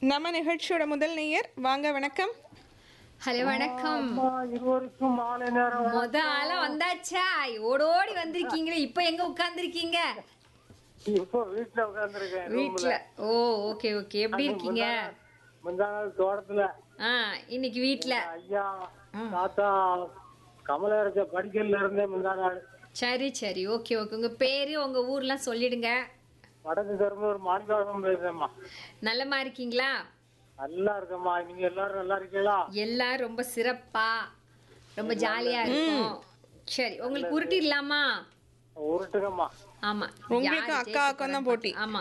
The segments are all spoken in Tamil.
நம்ம நிகழ்ச்சியோட முதல் நேயர் வாங்க வணக்கம் ஹலோ வணக்கம் அம்மா, இருவருக்கும் மாலை நேரம் முத ஆளா வந்தாச்சா ஓடோடி வந்திருக்கீங்களே இப்ப எங்க உட்கார்ந்திருக்கீங்க இப்போ வீட்டுல உட்காந்துருக்கேன் வீட்ல ஓ ஓகே ஓகே எப்படி இருக்கீங்க முந்தா நாள் தோட்டத்துல ஆ இன்னைக்கு வீட்ல ஐயா தாத்தா கமலரச படிக்கல்ல இருந்தேன் முந்தா நாள் சரி சரி ஓகே ஓகே உங்க பேரு உங்க ஊர்லாம் சொல்லிடுங்க வடக்கு திறந்து ஒரு மாணிக்காவகம் பேசுறேம்மா நல்லமா இருக்கீங்களா நல்லா இருக்கம்மா நீங்க எல்லாரும் நல்லா இருக்கீங்களா எல்லாரும் ரொம்ப சிறப்பா ரொம்ப ஜாலியா இருக்கும் சரி உங்களுக்கு உருட்டிடலாமா உருட்டுங்கம்மா ஆமா உங்களுக்கு யாரு அக்கா ஜெயிக்க அக்கம் தான் போறான்னு போட்டி. பார்த்து- ஆமா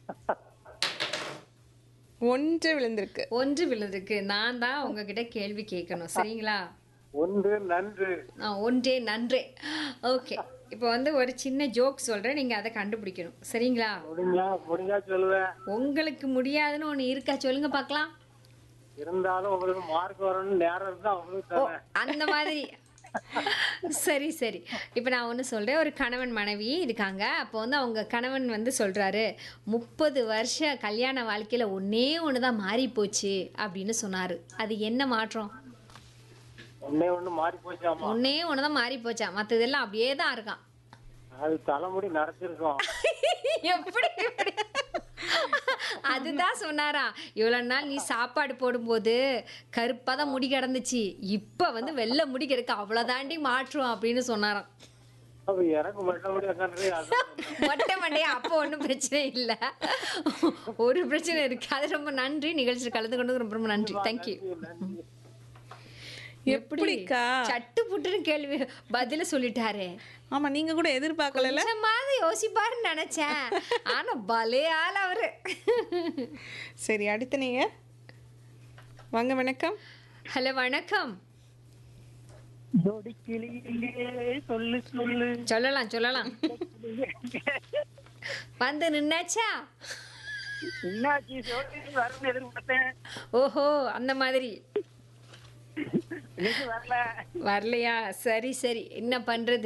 ஒன்று விழுந்திருக்கு ஒன்று விழுதுக்கு நான் தான் உங்ககிட்ட கேள்வி கேட்கணும் சரிங்களா ஒன்று நன்று ஆ, ஒன்றே நன்றே ஓகே இப்போ வந்து ஒரு சின்ன ஜோக் சொல்றேன் நீங்க அதை கண்டுபிடிக்கணும் சரிங்களா முடிஞ்சா முடிஞ்சா சொல்லுவேன் உங்களுக்கு முடியாதுன்னு ஒண்ணு இருக்கா சொல்லுங்க பார்க்கலாம் இருந்தாலும் உங்களுக்கு மார்க் வரணும்னு நேரம் இருந்தா உங்களுக்கு ஓ தரேன் அந்த மாதிரி சரி சரி இப்போ நான் ஒன்று சொல்கிறேன் ஒரு கணவன் மனைவி இருக்காங்க அப்போ வந்து அவங்க கணவன் வந்து சொல்கிறாரு முப்பது வருஷ கல்யாண வாழ்க்கையில் ஒன்றே ஒன்று தான் மாறி போச்சு அப்படின்னு சொன்னார் அது என்ன மாற்றம் ஒன்னே ஒண்ணு மாறி போச்சாமா ஒன்றே ஒன்று தான் மாறி போச்சா மற்றதெல்லாம் அப்படியே தான் இருக்கான் அது தலைமுடி நரைச்சிருக்கோம் எப்படி எப்படி அதுதான் சொன்னாரா இவ்வளவு நாள் நீ சாப்பாடு போடும்போது கருப்பா தான் முடி கிடந்துச்சு இப்ப வந்து வெள்ளை முடி கிடக்கு அவ்வளவுதாண்டி மாற்றுவோம் அப்படின்னு சொன்னாராம் அப்ப எனக்கு மட்டும் முடி உட்காந்துருக்கு அதான் மொட்டை மண்டையா அப்போ ஒன்றும் பிரச்சனை இல்ல ஒரு பிரச்சனை இருக்கு அது ரொம்ப நன்றி நிகழ்ச்சியில் கலந்து கொண்டு ரொம்ப ரொம்ப நன்றி தேங்க்யூ நன்றி. எப்படிக்கா சட்டு புட்டுன்னு கேள்வி பதில சொல்லிட்டாரே ஆமா நீங்க கூட எதிர்பார்க்கல கொஞ்சமாவது யோசிப்பாருன்னு நினைச்சேன் ஆனா பலே ஆள் அவரு சரி அடுத்த நேயர் வாங்க வணக்கம் ஹலோ வணக்கம் ஜோடி கிளியிலே சொல்லு சொல்லு சொல்லலாம் சொல்லலாம் வந்து நின்னாச்சா என்னாச்சு ஜோடி வரணும் எதிர்பார்த்தேன் ஓஹோ அந்த மாதிரி இன்னைக்கு வரல வரலையா சரி சரி என்ன பண்றது